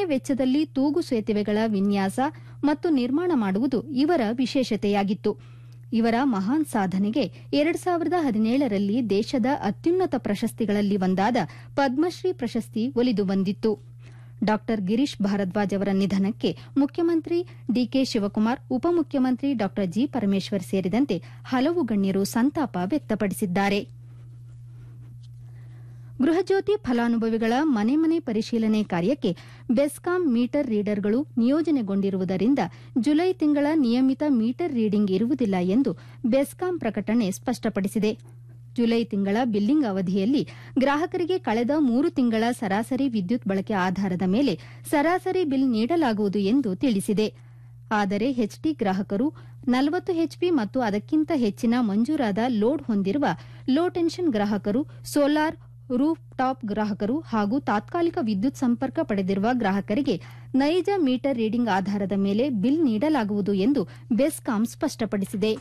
ಕಡಿಮೆ ವೆಚ್ಚದಲ್ಲಿ ತೂಗು ಸೇತುವೆಗಳ ವಿನ್ಯಾಸ ಮತ್ತು ನಿರ್ಮಾಣ ಮಾಡುವುದು ಇವರ ವಿಶೇಷತೆಯಾಗಿತ್ತು ಇವರ ಮಹಾನ್ ಸಾಧನೆಗೆ ಎರಡ್ ಸಾವಿರದ ಹದಿನೇಳರಲ್ಲಿ ದೇಶದ ಅತ್ಯುನ್ನತ ಪ್ರಶಸ್ತಿಗಳಲ್ಲಿ ಒಂದಾದ ಪದ್ಮಶ್ರೀ ಪ್ರಶಸ್ತಿ ಒಲಿದು ಬಂದಿತ್ತು ಡಾ ಗಿರೀಶ್ ಭಾರದ್ವಾಜ್ ಅವರ ನಿಧನಕ್ಕೆ ಮುಖ್ಯಮಂತ್ರಿ ಡಿಕೆ ಶಿವಕುಮಾರ್ ಉಪಮುಖ್ಯಮಂತ್ರಿ ಡಾ ಜಿ ಪರಮೇಶ್ವರ್ ಸೇರಿದಂತೆ ಹಲವು ಗಣ್ಯರು ಸಂತಾಪ ವ್ಯಕ್ತಪಡಿಸಿದ್ದಾರೆ ಗೃಹಜ್ಯೋತಿ ಫಲಾನುಭವಿಗಳ ಮನೆ ಮನೆ ಪರಿಶೀಲನೆ ಕಾರ್ಯಕ್ಕೆ ಬೆಸ್ಕಾಂ ಮೀಟರ್ ರೀಡರ್ಗಳು ನಿಯೋಜನೆಗೊಂಡಿರುವುದರಿಂದ ಜುಲೈ ತಿಂಗಳ ನಿಯಮಿತ ಮೀಟರ್ ರೀಡಿಂಗ್ ಇರುವುದಿಲ್ಲ ಎಂದು ಬೆಸ್ಕಾಂ ಪ್ರಕಟಣೆ ಸ್ಪಷ್ಟಪಡಿಸಿದೆ ಜುಲೈ ತಿಂಗಳ ಬಿಲ್ಲಿಂಗ್ ಅವಧಿಯಲ್ಲಿ ಗ್ರಾಹಕರಿಗೆ ಕಳೆದ ಮೂರು ತಿಂಗಳ ಸರಾಸರಿ ವಿದ್ಯುತ್ ಬಳಕೆ ಆಧಾರದ ಮೇಲೆ ಸರಾಸರಿ ಬಿಲ್ ನೀಡಲಾಗುವುದು ಎಂದು ತಿಳಿಸಿದೆ ಆದರೆ ಹೆಚ್ಡಿ ಗ್ರಾಹಕರು ನಲವತ್ತು ಹೆಚ್ಪಿ ಮತ್ತು ಅದಕ್ಕಿಂತ ಹೆಚ್ಚಿನ ಮಂಜೂರಾದ ಲೋಡ್ ಹೊಂದಿರುವ ಲೋ ಟೆನ್ಷನ್ ಗ್ರಾಹಕರು ಸೋಲಾರ್ ರೂಫ್ ಟಾಪ್ ಗ್ರಾಹಕರು ಹಾಗೂ ತಾತ್ಕಾಲಿಕ ವಿದ್ಯುತ್ ಸಂಪರ್ಕ ಪಡೆದಿರುವ ಗ್ರಾಹಕರಿಗೆ ನೈಜ ಮೀಟರ್ ರೀಡಿಂಗ್ ಆಧಾರದ ಮೇಲೆ ಬಿಲ್ ನೀಡಲಾಗುವುದು ಎಂದು ಬೆಸ್ಕಾಂ ಸ್ಪಷ್ಟಪಡಿಸಿದೆ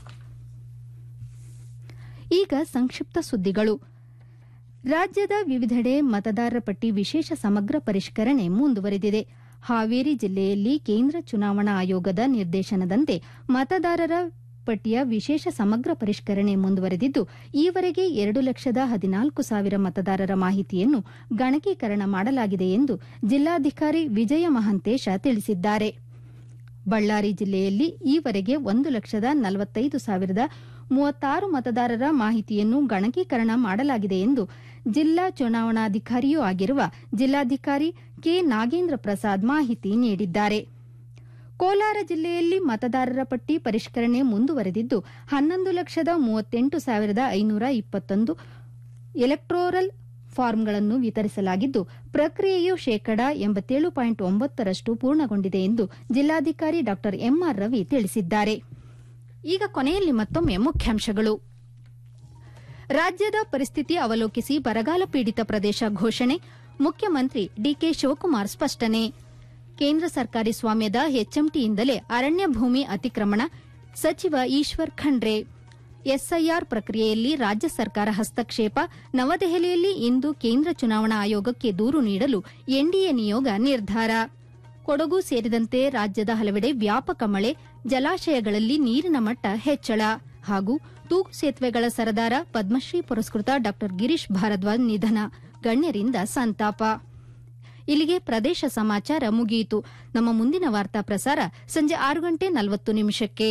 ಈಗ ಸಂಕ್ಷಿಪ್ತ ಸುದ್ದಿಗಳು ರಾಜ್ಯದ ವಿವಿಧೆಡೆ ಮತದಾರರ ಪಟ್ಟಿ ವಿಶೇಷ ಸಮಗ್ರ ಪರಿಷ್ಕರಣೆ ಮುಂದುವರೆದಿದೆ ಹಾವೇರಿ ಜಿಲ್ಲೆಯಲ್ಲಿ ಕೇಂದ್ರ ಚುನಾವಣಾ ಆಯೋಗದ ನಿರ್ದೇಶನದಂತೆ ಮತದಾರರ ಪಟ್ಟಿಯ ವಿಶೇಷ ಸಮಗ್ರ ಪರಿಷ್ಕರಣೆ ಮುಂದುವರೆದಿದ್ದು ಈವರೆಗೆ ಎರಡು ಲಕ್ಷದ ಹದಿನಾಲ್ಕು ಸಾವಿರ ಮತದಾರರ ಮಾಹಿತಿಯನ್ನು ಗಣಕೀಕರಣ ಮಾಡಲಾಗಿದೆ ಎಂದು ಜಿಲ್ಲಾಧಿಕಾರಿ ವಿಜಯ ಮಹಾಂತೇಶ ತಿಳಿಸಿದ್ದಾರೆ ಬಳ್ಳಾರಿ ಜಿಲ್ಲೆಯಲ್ಲಿ ಈವರೆಗೆ ಒಂದು ಲಕ್ಷದ ನಲವತ್ತೈದು ಸಾವಿರದ ಮೂವತ್ತಾರು ಮತದಾರರ ಮಾಹಿತಿಯನ್ನು ಗಣಕೀಕರಣ ಮಾಡಲಾಗಿದೆ ಎಂದು ಜಿಲ್ಲಾ ಚುನಾವಣಾಧಿಕಾರಿಯೂ ಆಗಿರುವ ಜಿಲ್ಲಾಧಿಕಾರಿ ಕೆ ನಾಗೇಂದ್ರ ಪ್ರಸಾದ್ ಮಾಹಿತಿ ನೀಡಿದ್ದಾರೆ ಕೋಲಾರ ಜಿಲ್ಲೆಯಲ್ಲಿ ಮತದಾರರ ಪಟ್ಟಿ ಪರಿಷ್ಕರಣೆ ಮುಂದುವರೆದಿದ್ದು ಹನ್ನೊಂದು ಲಕ್ಷದ ಮೂವತ್ತೆಂಟು ಸಾವಿರದ ಐನೂರ ಇಪ್ಪತ್ತೊಂದು ಎಲೆಕ್ಟೋರಲ್ ಫಾರ್ಮ್ಗಳನ್ನು ವಿತರಿಸಲಾಗಿದ್ದು ಪ್ರಕ್ರಿಯೆಯು ಶೇಕಡಾ ಎಂಬತ್ತೇಳು ಪಾಯಿಂಟ್ ಒಂಬತ್ತರಷ್ಟು ಪೂರ್ಣಗೊಂಡಿದೆ ಎಂದು ಜಿಲ್ಲಾಧಿಕಾರಿ ಡಾ ಎಂಆರ್ ರವಿ ತಿಳಿಸಿದ್ದಾರೆ ಈಗ ಕೊನೆಯಲ್ಲಿ ಮತ್ತೊಮ್ಮೆ ಮುಖ್ಯಾಂಶಗಳು ರಾಜ್ಯದ ಪರಿಸ್ಥಿತಿ ಅವಲೋಕಿಸಿ ಬರಗಾಲ ಪೀಡಿತ ಪ್ರದೇಶ ಘೋಷಣೆ ಮುಖ್ಯಮಂತ್ರಿ ಡಿಕೆ ಶಿವಕುಮಾರ್ ಸ್ಪಷ್ಟನೆ ಕೇಂದ್ರ ಸರ್ಕಾರಿ ಸ್ವಾಮ್ಯದ ಎಚ್ಎಂಟಿಯಿಂದಲೇ ಅರಣ್ಯ ಭೂಮಿ ಅತಿಕ್ರಮಣ ಸಚಿವ ಈಶ್ವರ್ ಖಂಡ್ರೆ ಎಸ್ಐಆರ್ ಪ್ರಕ್ರಿಯೆಯಲ್ಲಿ ರಾಜ್ಯ ಸರ್ಕಾರ ಹಸ್ತಕ್ಷೇಪ ನವದೆಹಲಿಯಲ್ಲಿ ಇಂದು ಕೇಂದ್ರ ಚುನಾವಣಾ ಆಯೋಗಕ್ಕೆ ದೂರು ನೀಡಲು ಎನ್ಡಿಎ ನಿಯೋಗ ನಿರ್ಧಾರ ಕೊಡಗು ಸೇರಿದಂತೆ ರಾಜ್ಯದ ಹಲವೆಡೆ ವ್ಯಾಪಕ ಮಳೆ ಜಲಾಶಯಗಳಲ್ಲಿ ನೀರಿನ ಮಟ್ಟ ಹೆಚ್ಚಳ ಹಾಗೂ ತೂಗು ಸೇತುವೆಗಳ ಸರದಾರ ಪದ್ಮಶ್ರೀ ಪುರಸ್ಕೃತ ಡಾ ಗಿರೀಶ್ ಭಾರದ್ವಾಜ್ ನಿಧನ ಗಣ್ಯರಿಂದ ಸಂತಾಪ ಇಲ್ಲಿಗೆ ಪ್ರದೇಶ ಸಮಾಚಾರ ಮುಗಿಯಿತು ನಮ್ಮ ಮುಂದಿನ ವಾರ್ತಾ ಪ್ರಸಾರ ಸಂಜೆ ಆರು ಗಂಟೆ ನಲವತ್ತು ನಿಮಿಷಕ್ಕೆ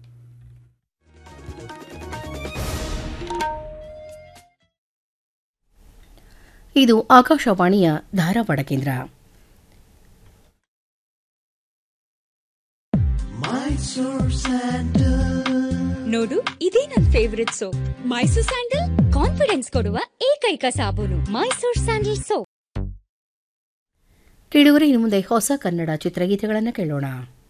ಇದು ಆಕಾಶವಾಣಿಯ ಧಾರವಾಡ ಕೇಂದ್ರ ನೋಡು ಇದೇ ನನ್ favourite soap Mysore sandal confidence ಕೊಡುವ ಏಕೈಕ ಸಾಬೂನು ಮೈಸೂರ್ ಸ್ಯಾಂಡಲ್ ಸೋಪ್ ಕೇಳುವರೆ ಇನ್ನು ಮುಂದೆ ಹೊಸ ಕನ್ನಡ ಚಿತ್ರಗೀತೆಗಳನ್ನು ಕೇಳೋಣ